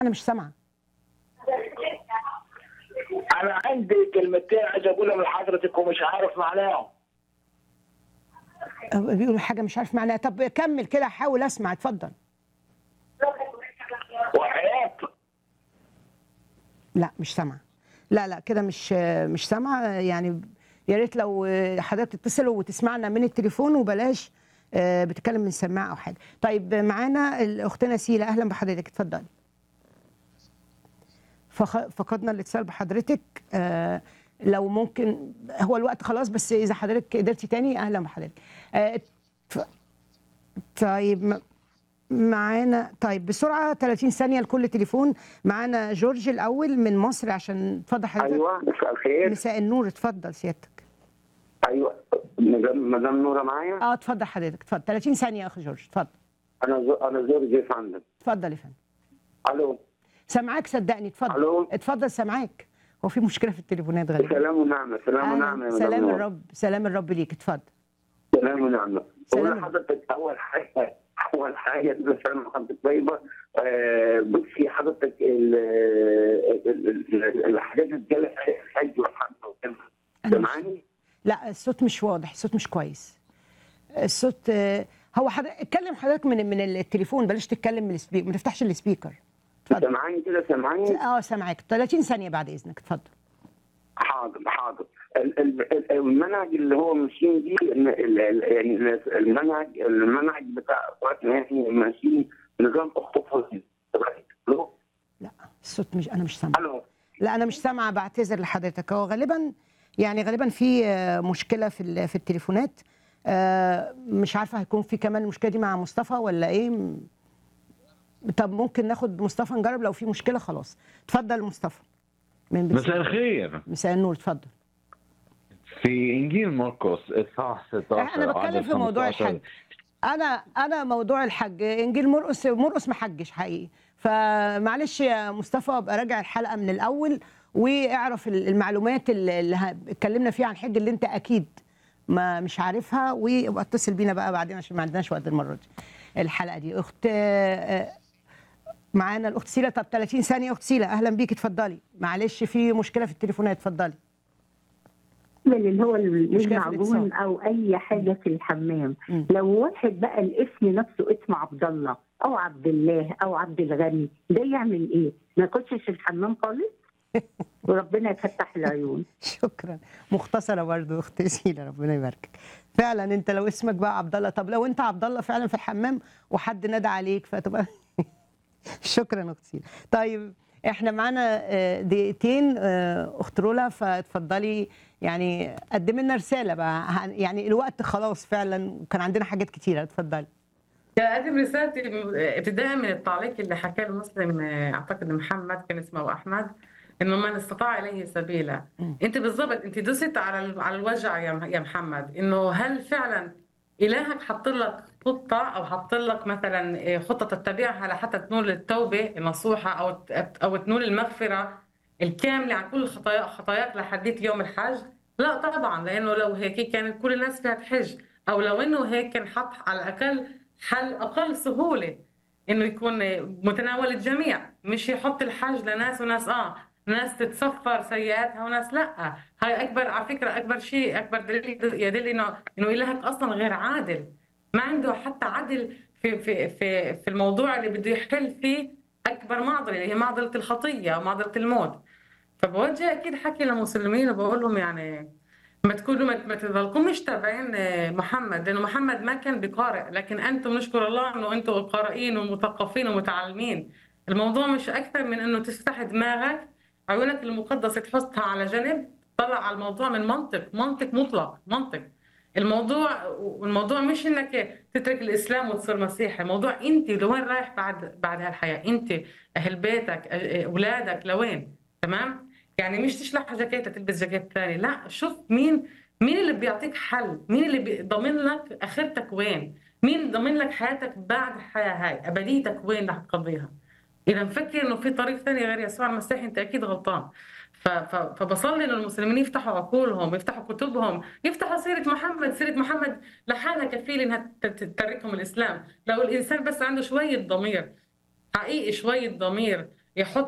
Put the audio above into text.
انا مش سامعه انا عندي كلمتين عايز اقولهم لحضرتك ومش عارف معناهم بيقولوا حاجه مش عارف معناها طب كمل كده حاول اسمع اتفضل وحياه لا مش سامعه لا لا كده مش مش سامعه يعني يا ريت لو حضرتك تتصل وتسمعنا من التليفون وبلاش آه، بتتكلم من سماعه او حاجه طيب معانا اختنا سيلا اهلا بحضرتك اتفضلي فخ- فقدنا الاتصال بحضرتك آه، لو ممكن هو الوقت خلاص بس اذا حضرتك قدرتي تاني اهلا بحضرتك آه، ف- طيب م- معانا طيب بسرعه 30 ثانيه لكل تليفون معانا جورج الاول من مصر عشان اتفضل حضرتك ايوه مساء الخير مساء النور اتفضل سيادتك ايوه مدام مدام نوره معايا اه اتفضل حضرتك اتفضل 30 ثانيه يا اخي جورج اتفضل انا زو... انا زوجي يا فندم اتفضل يا فندم الو سامعاك صدقني اتفضل ألو. اتفضل سامعاك هو في مشكله في التليفونات غالبا سلام ونعمه سلام أهلاً. ونعمه يا مدام سلام نورة. الرب سلام الرب ليك اتفضل سلام ونعمه سلام. بقول لحضرتك اول حاجه اول حاجه كده سلام حضرتك طيبه آه بصي حضرتك ال- ال- ال- الحاجات اللي اتجلت عليها الحج والحج وكده أنا مش- سامعاني؟ لا الصوت مش واضح الصوت مش كويس الصوت آه، هو حضرتك اتكلم حضرتك من من التليفون بلاش تتكلم من السبيكر ما تفتحش السبيكر اتفضل سامعاني كده سامعاني؟ اه سامعاك 30 ثانيه بعد اذنك اتفضل حاضر حاضر ال- ال- ال- المنهج اللي هو ماشيين بيه ال- ال- ال- يعني المنهج المنهج بتاع اخواتنا يعني ماشيين نظام اخطبوطي الو لا الصوت مش انا مش سامعه الو لا انا مش سامعه بعتذر لحضرتك هو غالبا يعني غالبا في آه، مشكله في ال- في التليفونات آه، مش عارفه هيكون في كمان المشكله دي مع مصطفى ولا ايه م- طب ممكن ناخد مصطفى نجرب لو في مشكله خلاص اتفضل مصطفى من بس- مساء الخير مساء النور اتفضل في انجيل مرقس اصحاح 16 انا بتكلم عدد في موضوع 15. الحج انا انا موضوع الحج انجيل مرقس مرقس ما حجش حقيقي فمعلش يا مصطفى ابقى راجع الحلقه من الاول واعرف ال- المعلومات اللي اللي ه- اتكلمنا فيها عن الحج اللي انت اكيد ما مش عارفها وابقى اتصل بينا بقى بعدين عشان ما عندناش وقت المره دي الحلقه دي اخت آه، معانا الاخت سيلا طب 30 ثانيه اخت سيلا اهلا بيك اتفضلي معلش في مشكله في التليفونات اتفضلي من اللي هو مشكلة في المعجون الاتصال. او اي حاجه في الحمام مم. لو واحد بقى الاسم نفسه اسم عبد الله او عبد الله او عبد الغني ده يعمل ايه؟ ما يخشش الحمام خالص وربنا يفتح العيون شكرا مختصره برضو اخت سيلا ربنا يباركك فعلا انت لو اسمك بقى عبد الله طب لو انت عبد الله فعلا في الحمام وحد نادى عليك فتبقى شكرا اخت سيلا طيب احنا معانا آه، دقيقتين آه، اخت رولا فاتفضلي يعني قدم لنا رساله بقى هن- يعني الوقت خلاص فعلا وكان عندنا حاجات كتيره اتفضلي أقدم رسالتي ابتداء من التعليق اللي حكاه المسلم آه، أعتقد محمد كان اسمه أبو أحمد إنه من استطاع إليه سبيلا مم. أنت بالضبط أنت دست على ال- على الوجع يا مح- يا محمد إنه هل فعلا إلهك حط لك خطة أو حط لك مثلا آه، خطة تتبعها لحتى تنول التوبة النصوحة أو ت- أو تنول المغفرة الكاملة عن كل خطايا خطاياك لحديت يوم الحج؟ لا طبعا لأنه لو هيك كانت كل الناس فيها تحج أو لو إنه هيك كان حط على الأقل حل اقل سهوله انه يكون متناول الجميع مش يحط الحج لناس وناس اه ناس تتصفر سيئاتها وناس لا هاي اكبر على فكره اكبر شيء اكبر دليل يدل انه انه الهك اصلا غير عادل ما عنده حتى عدل في في في في الموضوع اللي بده يحل فيه اكبر معضله اللي هي معضله الخطيه او معضله الموت فبوجه اكيد حكي للمسلمين وبقول لهم يعني ما تكونوا ما ما تضلكمش تابعين آه، محمد لانه محمد ما كان بقارئ لكن انتم نشكر الله انه انتم قارئين ومثقفين ومتعلمين الموضوع مش اكثر من انه تفتح دماغك عيونك المقدسه تحطها على جنب طلع على الموضوع من منطق منطق مطلق منطق الموضوع والموضوع مش انك تترك الاسلام وتصير مسيحي الموضوع انت لوين رايح بعد بعد هالحياه انت اهل بيتك أ- اولادك لوين تمام يعني مش تشلح جاكيتة تلبس جاكيت ثاني لا شوف مين مين اللي بيعطيك حل مين اللي بيضمن لك اخرتك وين مين ضمن لك حياتك بعد الحياه هاي ابديتك وين رح تقضيها اذا مفكر انه في طريق ثاني غير يسوع المسيح انت اكيد غلطان ف- ف- فبصلي انه المسلمين يفتحوا عقولهم يفتحوا كتبهم يفتحوا سيره محمد سيره محمد لحالها كفيل انها ت- ت- تتركهم الاسلام لو الانسان بس عنده شويه ضمير حقيقي شويه ضمير يحط